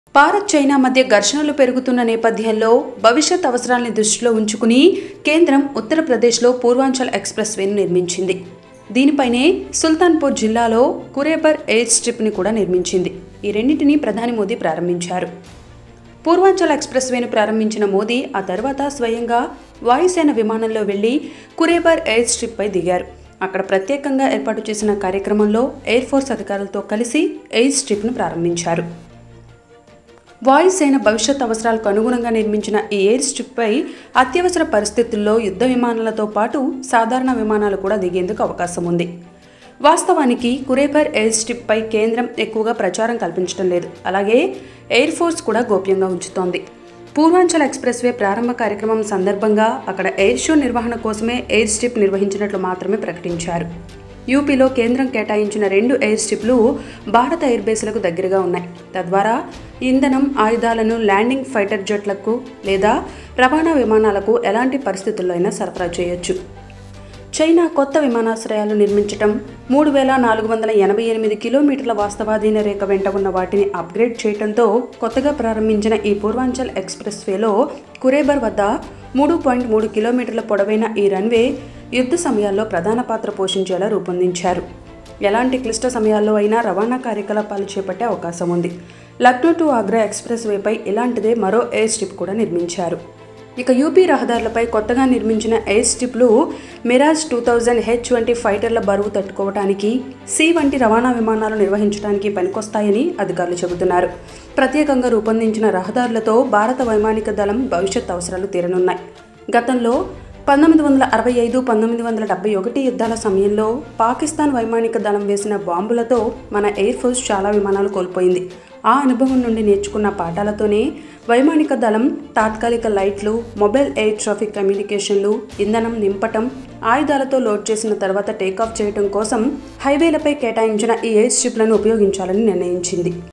Bharat China మధ్య ఘర్షణలు పెరుగుతున్న నేపథ్యంలో భవిష్యత్ అవసరాల్ని దృష్టిలో ఉంచుకుని కేంద్రం ఉత్తరప్రదేశ్లో పూర్వాంచల్ ఎక్స్ప్రెస్ వేను నిర్మించింది దీనిపైనే సుల్తాన్పూర్ జిల్లాలో కురేబర్ ఎయిర్ స్ట్రిప్ని కూడా నిర్మించింది ఈ రెండింటిని ప్రధాని మోదీ ప్రారంభించారు పూర్వాంచల్ ఎక్స్ప్రెస్ వేను ప్రారంభించిన మోదీ ఆ తర్వాత స్వయంగా వాయుసేన విమానంలో వెళ్లి కురేబర్ ఎయిర్ స్ట్రిప్పై దిగారు అక్కడ ప్రత్యేకంగా ఏర్పాటు చేసిన కార్యక్రమంలో ఎయిర్ ఫోర్స్ అధికారులతో కలిసి ఎయిర్ స్ట్రిప్ను ప్రారంభించారు వాయుసేన భవిష్యత్ అవసరాలకు అనుగుణంగా నిర్మించిన ఈ ఎయిర్ స్ట్రిప్పై అత్యవసర పరిస్థితుల్లో యుద్ధ విమానాలతో పాటు సాధారణ విమానాలు కూడా దిగేందుకు అవకాశం ఉంది వాస్తవానికి కురేబర్ ఎయిర్ స్ట్రిప్పై కేంద్రం ఎక్కువగా ప్రచారం కల్పించడం లేదు అలాగే ఎయిర్ ఫోర్స్ కూడా గోప్యంగా ఉంచుతోంది పూర్వాంచల్ ఎక్స్ప్రెస్ వే ప్రారంభ కార్యక్రమం సందర్భంగా అక్కడ ఎయిర్ షో నిర్వహణ కోసమే ఎయిర్ స్ట్రిప్ నిర్వహించినట్లు మాత్రమే ప్రకటించారు యూపీలో కేంద్రం కేటాయించిన రెండు ఎయిర్ స్ట్రిప్లు భారత ఎయిర్ బేస్లకు దగ్గరగా ఉన్నాయి తద్వారా ఇంధనం ఆయుధాలను ల్యాండింగ్ ఫైటర్ జెట్లకు లేదా రవాణా విమానాలకు ఎలాంటి పరిస్థితుల్లో అయినా సరఫరా చేయొచ్చు చైనా కొత్త విమానాశ్రయాలు నిర్మించటం మూడు వేల నాలుగు వందల ఎనభై ఎనిమిది కిలోమీటర్ల వాస్తవాధీన రేఖ వెంట ఉన్న వాటిని అప్గ్రేడ్ చేయడంతో కొత్తగా ప్రారంభించిన ఈ పూర్వాంచల్ ఎక్స్ప్రెస్ వేలో కురేబర్ వద్ద మూడు పాయింట్ మూడు కిలోమీటర్ల పొడవైన ఈ రన్వే యుద్ధ సమయాల్లో ప్రధాన పాత్ర పోషించేలా రూపొందించారు ఎలాంటి క్లిష్ట సమయాల్లో అయినా రవాణా కార్యకలాపాలు చేపట్టే అవకాశం ఉంది లక్నో టు ఆగ్రా ఎక్స్ప్రెస్ వేపై ఇలాంటిదే మరో ఎయిర్ స్ట్రిప్ కూడా నిర్మించారు ఇక యూపీ రహదారులపై కొత్తగా నిర్మించిన ఎయిర్ స్ట్రిప్లు మిరాజ్ టూ థౌజండ్ హెచ్ వంటి ఫైటర్ల బరువు తట్టుకోవడానికి సి వంటి రవాణా విమానాలు నిర్వహించడానికి పనికొస్తాయని అధికారులు చెబుతున్నారు ప్రత్యేకంగా రూపొందించిన రహదారులతో భారత వైమానిక దళం భవిష్యత్ అవసరాలు తీరనున్నాయి గతంలో పంతొమ్మిది వందల అరవై ఐదు పంతొమ్మిది వందల డెబ్బై ఒకటి యుద్ధాల సమయంలో పాకిస్తాన్ వైమానిక దళం వేసిన బాంబులతో మన ఎయిర్ ఫోర్స్ చాలా విమానాలు కోల్పోయింది ఆ అనుభవం నుండి నేర్చుకున్న పాఠాలతోనే వైమానిక దళం తాత్కాలిక లైట్లు మొబైల్ ఎయిర్ ట్రాఫిక్ కమ్యూనికేషన్లు ఇంధనం నింపటం ఆయుధాలతో లోడ్ చేసిన తర్వాత టేకాఫ్ చేయడం కోసం హైవేలపై కేటాయించిన ఈ ఎయిర్ స్ట్రిప్లను ఉపయోగించాలని నిర్ణయించింది